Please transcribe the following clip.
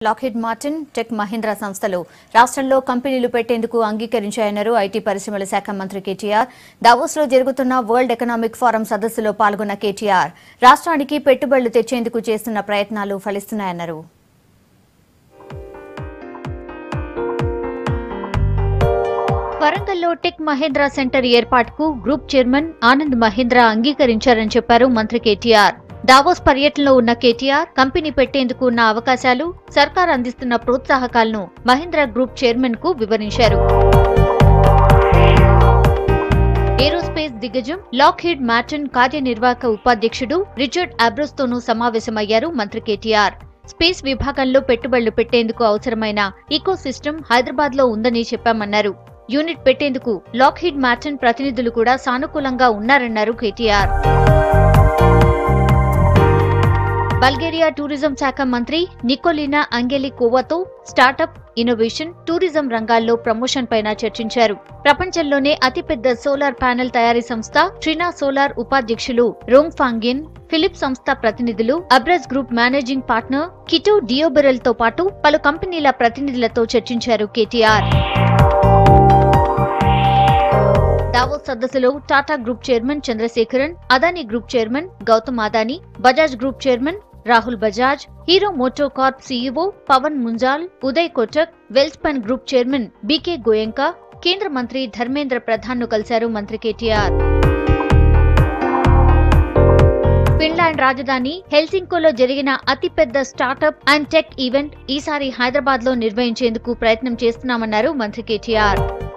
Lockheed Martin tech Mahindra సంస్థలు రాష్ట్రంలో కంపెనీలు పెట్టేందుకు అంగీకరించాయన్నారు ఐటీ పరిశ్రమల శాఖ మంత్రి కేటీఆర్ దావోస్లో జరుగుతున్న వరల్డ్ ఎకనామిక్ ఫోరం సదస్సులో పాల్గొన్న కేటీఆర్ రాష్ట్రానికి పెట్టుబడులు తెచ్చేందుకు చేస్తున్న ప్రయత్నాలు ఫలిస్తున్నాయన్నారు వరంగల్లో టెక్ మహేంద్ర సెంటర్ ఏర్పాటుకు గ్రూప్ చైర్మన్ ఆనంద్ మహేంద్ర అంగీకరించారని చెప్పారు మంత్రి కేటీఆర్ దావోస్ పర్యటనలో ఉన్న కేటీఆర్ కంపెనీ పెట్టేందుకు ఉన్న అవకాశాలు సర్కార్ అందిస్తున్న ప్రోత్సాహకాలను మహేంద్ర గ్రూప్ చైర్మన్ కు వివరించారు ఏరోస్పేస్ దిగ్గజం లాక్హీడ్ మార్టిన్ కార్యనిర్వాహక ఉపాధ్యక్షుడు రిచర్డ్ అబ్రోస్ తోనూ సమావేశమయ్యారు మంత్రి కేటీఆర్ స్పేస్ విభాగంలో పెట్టుబడులు పెట్టేందుకు అవసరమైన ఈకో సిస్టమ్ హైదరాబాద్ లో ఉందని చెప్పామన్నారు యూనిట్ పెట్టేందుకు లాక్హీడ్ మార్టిన్ ప్రతినిధులు కూడా సానుకూలంగా ఉన్నారన్నారు కేటీఆర్ బల్గేరియా టూరిజం శాఖ మంత్రి నికోలినా అంగెలికోవాతో స్టార్టప్ ఇన్నోవేషన్ టూరిజం రంగాల్లో ప్రమోషన్ పైన చర్చించారు ప్రపంచంలోనే అతిపెద్ద సోలార్ ప్యానెల్ తయారీ సంస్థ ట్రినా సోలార్ ఉపాధ్యక్షులు రోంగ్ ఫాంగిన్ ఫిలిప్ సంస్థ ప్రతినిధులు అబ్రస్ గ్రూప్ మేనేజింగ్ పార్ట్నర్ కిటో డియోబెరల్ తో పాటు పలు కంపెనీల ప్రతినిధులతో చర్చించారు కేటీఆర్ దావోస్ సదస్సులో Tata group chairman Chandrasekaran Adani group chairman Gautam Adani Bajaj group chairman Rahul Bajaj Hero MotoCorp CEO Pawan Munjal Uday Kotak Welspun group chairman BK Goenka కేంద్ర మంత్రి ధర్మేంద్ర ప్రధాన్ ను కలిశారు మంత్రి కేటీఆర్ ఫిన్లాండ్ రాజధాని హెల్సింకోలో జరిగిన అతిపెద్ద స్టార్టప్ అండ్ టెక్ ఈవెంట్ ఈసారి హైదరాబాద్ లో నిర్వహించేందుకు ప్రయత్నం చేస్తున్నామన్నారు మంత్రి కేటీఆర్